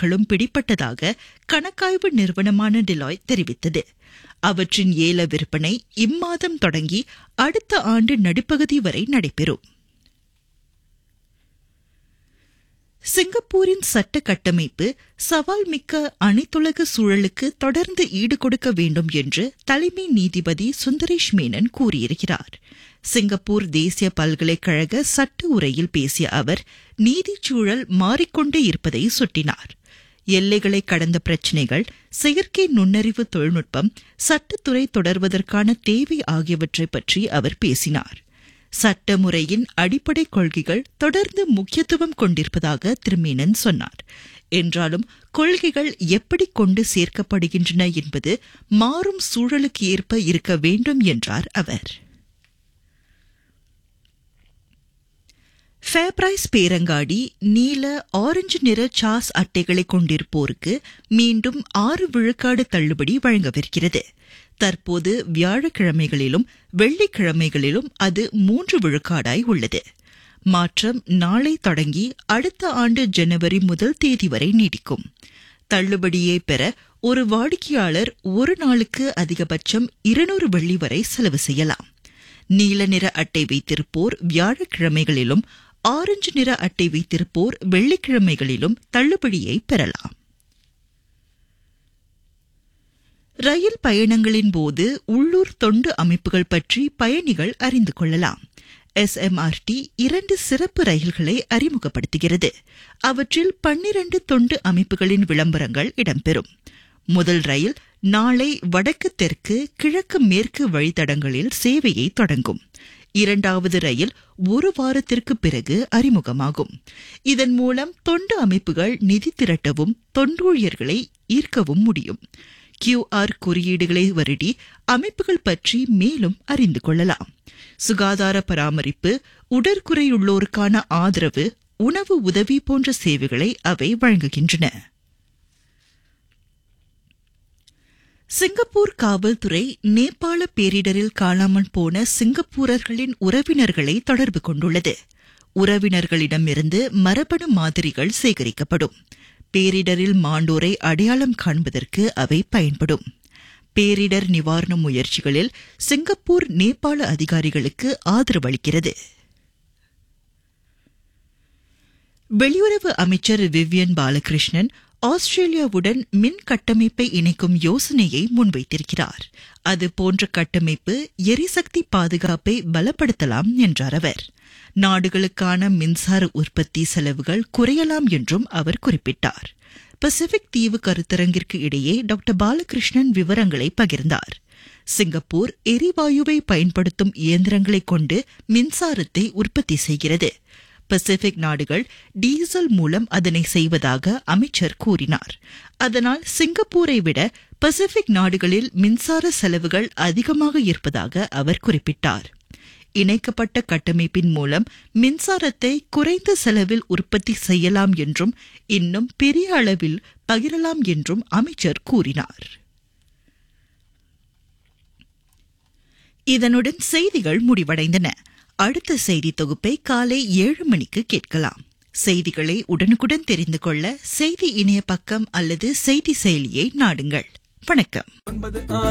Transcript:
முறைகேடுகளும் பிடிப்பட்டதாக கணக்காய்வு நிறுவனமான டிலாய் தெரிவித்தது அவற்றின் ஏல விற்பனை இம்மாதம் தொடங்கி அடுத்த ஆண்டு நடுப்பகுதி வரை நடைபெறும் சிங்கப்பூரின் சட்ட கட்டமைப்பு சவால் மிக்க அனைத்துலக சூழலுக்கு தொடர்ந்து ஈடுகொடுக்க வேண்டும் என்று தலைமை நீதிபதி சுந்தரேஷ் மேனன் கூறியிருக்கிறார் சிங்கப்பூர் தேசிய பல்கலைக்கழக சட்ட உரையில் பேசிய அவர் நீதிச்சூழல் மாறிக்கொண்டே இருப்பதை சுட்டினார் எல்லைகளை கடந்த பிரச்சினைகள் செயற்கை நுண்ணறிவு தொழில்நுட்பம் சட்டத்துறை தொடர்வதற்கான தேவை ஆகியவற்றை பற்றி அவர் பேசினார் சட்ட முறையின் அடிப்படை கொள்கைகள் தொடர்ந்து முக்கியத்துவம் கொண்டிருப்பதாக திரு மேனன் சொன்னார் என்றாலும் கொள்கைகள் எப்படி கொண்டு சேர்க்கப்படுகின்றன என்பது மாறும் சூழலுக்கு ஏற்ப இருக்க வேண்டும் என்றார் அவர் ஃபேப்ரைஸ் பேரங்காடி நீல ஆரஞ்சு நிற சாஸ் அட்டைகளை கொண்டிருப்போருக்கு மீண்டும் ஆறு விழுக்காடு தள்ளுபடி வழங்கவிருக்கிறது தற்போது வியாழக்கிழமைகளிலும் வெள்ளிக்கிழமைகளிலும் அது மூன்று விழுக்காடாய் உள்ளது மாற்றம் நாளை தொடங்கி அடுத்த ஆண்டு ஜனவரி முதல் தேதி வரை நீடிக்கும் தள்ளுபடியை பெற ஒரு வாடிக்கையாளர் ஒரு நாளுக்கு அதிகபட்சம் இருநூறு வெள்ளி வரை செலவு செய்யலாம் நீல நிற அட்டை வைத்திருப்போர் வியாழக்கிழமைகளிலும் ஆரஞ்சு நிற அட்டை வைத்திருப்போர் வெள்ளிக்கிழமைகளிலும் தள்ளுபடியை பெறலாம் ரயில் பயணங்களின் போது உள்ளூர் தொண்டு அமைப்புகள் பற்றி பயணிகள் அறிந்து கொள்ளலாம் எஸ்எம்ஆர்டி இரண்டு சிறப்பு ரயில்களை அறிமுகப்படுத்துகிறது அவற்றில் பன்னிரண்டு தொண்டு அமைப்புகளின் விளம்பரங்கள் இடம்பெறும் முதல் ரயில் நாளை வடக்கு தெற்கு கிழக்கு மேற்கு வழித்தடங்களில் சேவையை தொடங்கும் இரண்டாவது ரயில் ஒரு வாரத்திற்கு பிறகு அறிமுகமாகும் இதன் மூலம் தொண்டு அமைப்புகள் நிதி திரட்டவும் தொண்டூழியர்களை ஈர்க்கவும் முடியும் கியூஆர் குறியீடுகளை வருடி அமைப்புகள் பற்றி மேலும் அறிந்து கொள்ளலாம் சுகாதார பராமரிப்பு உடற்குறையுள்ளோருக்கான ஆதரவு உணவு உதவி போன்ற சேவைகளை அவை வழங்குகின்றன சிங்கப்பூர் காவல்துறை நேபாள பேரிடரில் காணாமல் போன சிங்கப்பூரர்களின் உறவினர்களை தொடர்பு கொண்டுள்ளது உறவினர்களிடமிருந்து மரபணு மாதிரிகள் சேகரிக்கப்படும் பேரிடரில் மாண்டோரை அடையாளம் காண்பதற்கு அவை பயன்படும் பேரிடர் நிவாரண முயற்சிகளில் சிங்கப்பூர் நேபாள அதிகாரிகளுக்கு ஆதரவளிக்கிறது வெளியுறவு அமைச்சர் விவியன் பாலகிருஷ்ணன் ஆஸ்திரேலியாவுடன் மின் கட்டமைப்பை இணைக்கும் யோசனையை முன்வைத்திருக்கிறார் அது போன்ற கட்டமைப்பு எரிசக்தி பாதுகாப்பை பலப்படுத்தலாம் என்றார் அவர் நாடுகளுக்கான மின்சார உற்பத்தி செலவுகள் குறையலாம் என்றும் அவர் குறிப்பிட்டார் பசிபிக் தீவு கருத்தரங்கிற்கு இடையே டாக்டர் பாலகிருஷ்ணன் விவரங்களை பகிர்ந்தார் சிங்கப்பூர் எரிவாயுவை பயன்படுத்தும் இயந்திரங்களை கொண்டு மின்சாரத்தை உற்பத்தி செய்கிறது பசிபிக் நாடுகள் டீசல் மூலம் அதனை செய்வதாக அமைச்சர் கூறினார் அதனால் சிங்கப்பூரை விட பசிபிக் நாடுகளில் மின்சார செலவுகள் அதிகமாக இருப்பதாக அவர் குறிப்பிட்டார் இணைக்கப்பட்ட கட்டமைப்பின் மூலம் மின்சாரத்தை குறைந்த செலவில் உற்பத்தி செய்யலாம் என்றும் இன்னும் பெரிய அளவில் பகிரலாம் என்றும் அமைச்சர் கூறினார் இதனுடன் செய்திகள் முடிவடைந்தன அடுத்த செய்தி தொகுப்பை காலை ஏழு மணிக்கு கேட்கலாம் செய்திகளை உடனுக்குடன் தெரிந்து கொள்ள செய்தி இணைய பக்கம் அல்லது செய்தி செயலியை நாடுங்கள் வணக்கம்